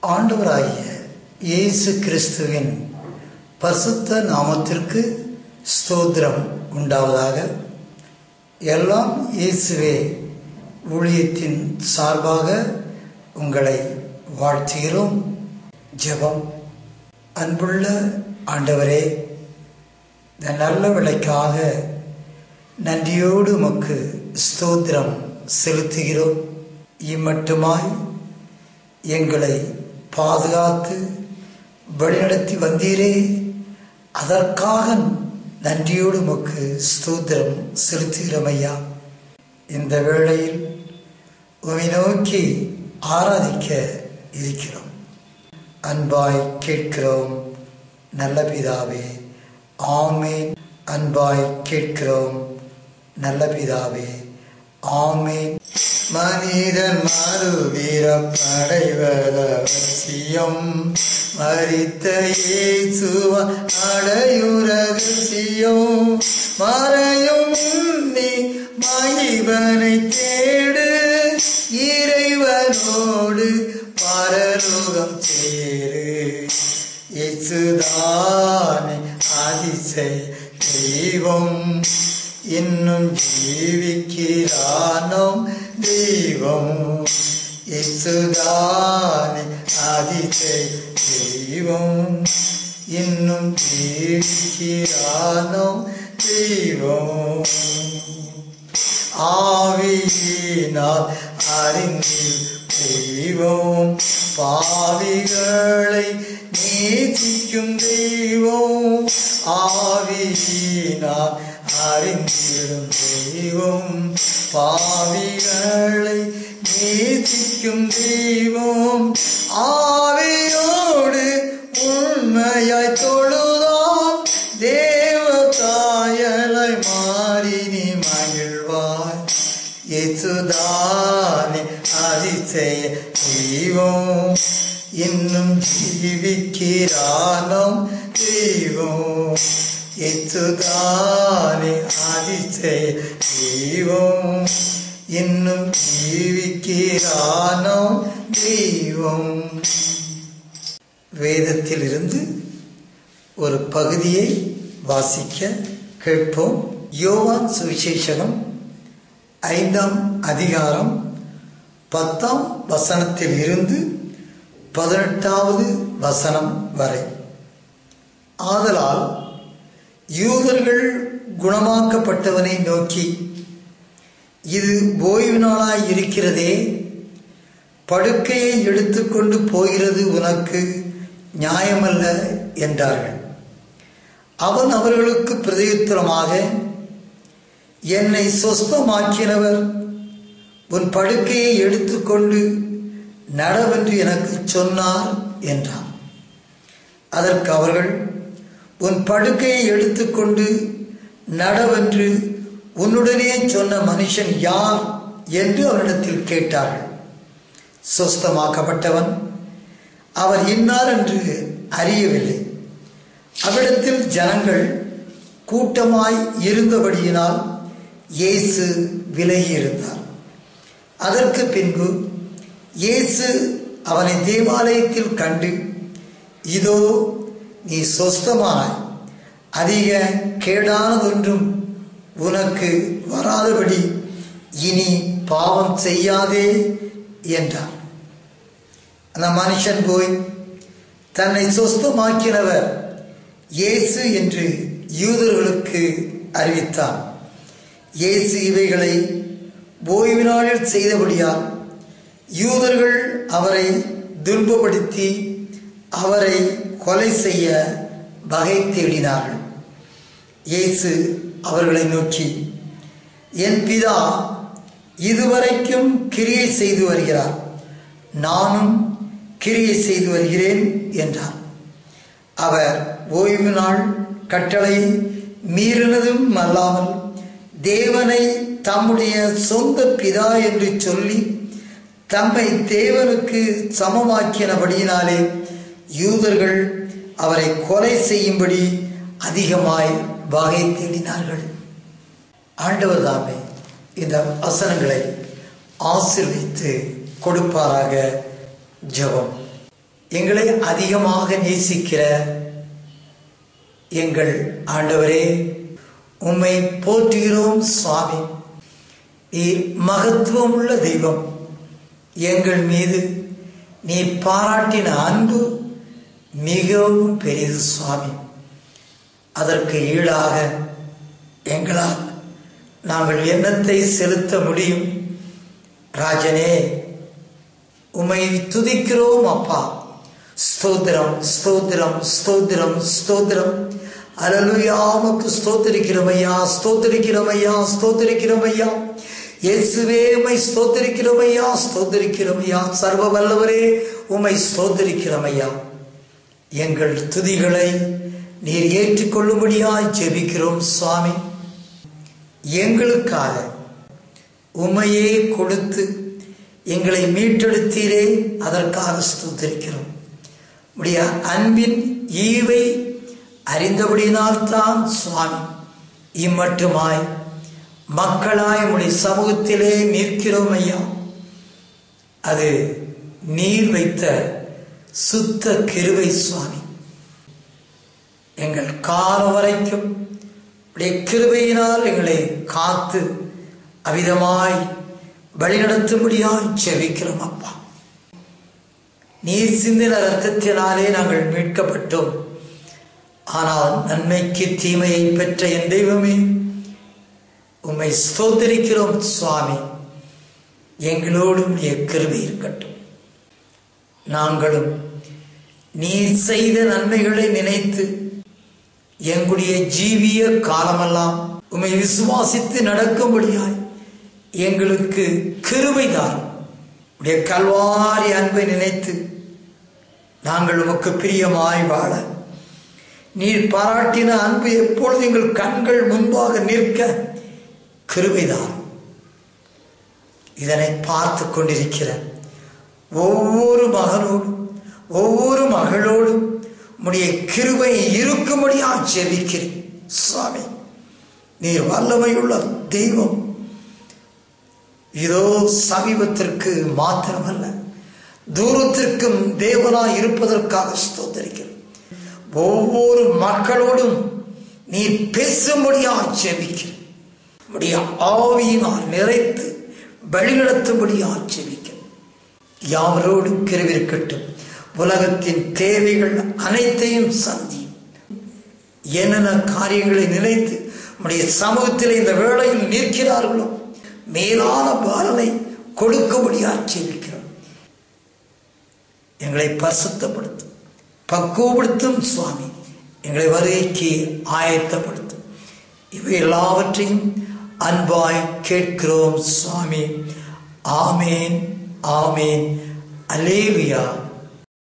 ஆண்டவராகிய இயேசு கிறிஸ்துவின் பரிசுத்த நாமத்திற்கு ஸ்தோத்திரம் உண்டாவதாக எல்லாம் இயேசுவே ஊழியத்தின் சார்பாக உங்களை வாழ்த்துகிறோம் ஜெபம் அன்புள்ள ஆண்டவரே இந்த நல்ல விலைக்காக நன்றியோடு உமக்கு ஸ்தோத்திரம் செலுத்துகிறோம் இம்மட்டுமாய் எங்களை பாதுகாத்து வழிநடத்தி வந்தீரே அதற்காக நன்றியோடு உமக்கு ஸ்தோத்திரம் செலுத்துகிறோம் ஐயா இந்த வேளையில் உமை நோக்கி ஆராதிக்க இருக்கிறோம் அன்பாய் கேட்கிறோம் நல்ல பிதாவே ஆமேன் அன்பாய் கேட்கிறோம் நல்ல பிதாவே ஆமேன் மனிதன் மறுவீரப்படைவதவசியம் மறித்த இயேசுவ அடையுரகசியம் மறையும் நீ மகிவனை தேடு இறைவனோடு பரலோகம் சேரு இயேசுதானே அதிசய தெய்வம் இன்னும் ஜீவிக்கிறானோ தெய்வம் இயேசுதானே அதிசய தெய்வம் இன்னும் ஜீவிக்கிறானோ தெய்வம் ஆவியினால் அறிந்து தெய்வம் பாவிகளை நேசிக்கும் தெய்வம் ஆவியினால் அறிந்திடும் தெய்வம் பாவிகளை நேசிக்கும் தெய்வம் ஆவியோடு உண்மையாய் தொழுதான் தேவ தாயலை மாறி நீ மகிழ்வாய் இயேசுதானே அதிசய தெய்வம் இன்னும் ஜீவிக்கிறானோ தெய்வம் இயேசுதானே அதிசய தெய்வம் இன்னும் ஜீவிக்கிறானோ தெய்வம் வேதத்திலிருந்து ஒரு பகுதியை வாசிக்க கேட்போம் யோவான் சுவிசேஷகம் ஐந்தாம் அதிகாரம் பத்தாம் வசனத்தில் இருந்து பதினெட்டாவது வசனம் வரை ஆதலால் யூதர்கள் குணமாக்கப்பட்டவனை நோக்கி இது ஓய்வு நாளாய் இருக்கிறதே படுக்கையை எடுத்துக்கொண்டு போகிறது உனக்கு நியாயமல்ல என்றார்கள் அவன் அவர்களுக்கு பிரதியுத்தரமாக என்னை சொஸ்தமாக்கினவர் உன் படுக்கையை எடுத்துக்கொண்டு நடவென்று எனக்கு சொன்னார் என்றான் அதற்கு அவர்கள் உன் படுக்கையை எடுத்துக்கொண்டு நடவென்று உன்னுடனே சொன்ன மனுஷன் யார் என்று அவனிடத்தில் கேட்டார்கள் சொஸ்தமாக்கப்பட்டவன் அவர் இன்னார் என்று அறியவில்லை அவ்விடத்தில் ஜனங்கள் கூட்டமாய் இருந்தபடியினால் இயேசு விலகி இருந்தார் அதற்கு பின்பு இயேசு அவனை தேவாலயத்தில் கண்டு இதோ நீ சொஸ்தமானாய் அதிக கேடானதொன்றும் உனக்கு வராதபடி இனி பாவம் செய்யாதே என்றார் அந்த மனுஷன் போய் தன்னை சொஸ்தமாக்கினவர் இயேசு என்று யூதர்களுக்கு அறிவித்தான் இயேசு இவைகளை ஓய்வு நாளில் செய்தபடியால் யூதர்கள் அவரை துன்பப்படுத்தி அவரை கொலை செய்ய வகை தேடினார்கள் இயேசு அவர்களை நோக்கி என் பிதா இதுவரைக்கும் கிரியை செய்து வருகிறார் நானும் கிரியை செய்து வருகிறேன் என்றார் அவர் ஓய்வு நாள் கட்டளை மீறினதும் அல்லாமல் தேவனை தம்முடைய சொந்த பிதா என்று சொல்லி தம்மை தேவனுக்கு சமமாக்கினபடியினாலே யூதர்கள் அவரை கொலை செய்யும்படி அதிகமாய் வகை தேடினார்கள் ஆண்டவர் தாமே இந்த வசனங்களை ஆசிர்வித்து கொடுப்பாராக ஜெபம் எங்களை அதிகமாக நேசிக்கிற எங்கள் ஆண்டவரே உம்மை போற்றுகிறோம் சுவாமி நீர் மகத்துவம் உள்ள தெய்வம் எங்கள் மீது நீ பாராட்டின அன்பு மிகவும் பெரிது சுவாமி அதற்கு ஈடாக எங்களால் நாங்கள் எண்ணத்தை செலுத்த முடியும் ராஜனே உமை துதிக்கிறோம் அப்பா ஸ்தோத்திரம் ஸ்தோத்திரம் ஸ்தோத்திரம் ஸ்தோத்திரம் அலலுயாமக்கு ஸ்தோத்திரிக்கிறோமையா ஸ்தோத்திரிக்கிறோமையா ஸ்தோத்திரிக்கிறோமையா இயேசுவே உமை ஸ்தோத்திரிக்கிறோமையா ஸ்தோத்திரிக்கிறோமையா சர்வ வல்லவரே உமை ஸ்தோத்திரிக்கிறோமையா எங்கள் துதிகளை நீர் ஏற்றுக்கொள்ளும்படியாய் ஜெபிக்கிறோம் சுவாமி எங்களுக்காக உமையே கொடுத்து எங்களை மீட்டெடுத்தீரே அதற்காக ஸ்தோத்திரிக்கிறோம் உடைய அன்பின் ஈவை அறிந்தபடியினால்தான் சுவாமி இம்மட்டுமாய் மக்களாய் உடைய சமூகத்திலே நிற்கிறோம் ஐயா அது நீர் வைத்த சுத்த கிருவை சுவாமி எங்கள் காலம் வரைக்கும் உடைய கிருபையினால் எங்களை காத்து அவிதமாய் வழிநடத்தும்படியாய் செவிக்கிறோம் அப்பா நீர் சிந்தின ரத்தத்தினாலே நாங்கள் மீட்கப்பட்டோம் ஆனால் நன்மைக்கு தீமையை பெற்ற என் தெய்வமே உம்மை ஸ்தோத்தரிக்கிறோம் சுவாமி எங்களோடும் கிருபை இருக்கட்டும் நாங்களும் நீர் செய்த நன்மைகளை நினைத்து எங்களுடைய ஜீவிய காலமெல்லாம் உம்மை விசுவாசித்து நடக்கும்படியாய் எங்களுக்கு கிருபைதான் உடைய கல்வாரி அன்பை நினைத்து நாங்கள் உமக்கு பிரியமாய் வாழ நீர் பாராட்டின அன்பு எப்பொழுது எங்கள் கண்கள் முன்பாக நிற்க கிருபைதான் இதனை பார்த்து கொண்டிருக்கிற ஒவ்வொரு மகனோடும் ஒவ்வொரு மகளோடும் உடைய கிருபை இருக்கும்படியா ஜெபிக்கிறேன் சுவாமி நீர் வல்லமையுள்ள தெய்வம் இதோ சமீபத்திற்கு மாத்திரமல்ல தூரத்திற்கும் தேவனாய் இருப்பதற்காக ஸ்தோத்தரிக்கிறேன் ஒவ்வொரு மக்களோடும் நீ பேசும்படியா ஜெபிக்கிறேன் உடைய ஆவியினால் நிறைத்து வழிநடத்தும்படியா ஜெபிக்கிறேன் யாவரோடும் கிருவிருக்கட்டும் உலகத்தின் தேவைகள் அனைத்தையும் சந்தி என்னென்ன காரியங்களை நினைத்து நம்முடைய சமூகத்தில் இந்த வேளையில் நிற்கிறார்களோ மேலான பாலனை கொடுக்கும்படி ஆட்சேபிக்கிறோம் எங்களை பரிசுத்தப்படுத்தும் பக்குவப்படுத்தும் சுவாமி எங்களை வருகைக்கு ஆயத்தப்படுத்தும் இவை எல்லாவற்றையும் அன்பாய் கேட்கிறோம் சுவாமி ஆமேன் ஆமேன் அலேவியா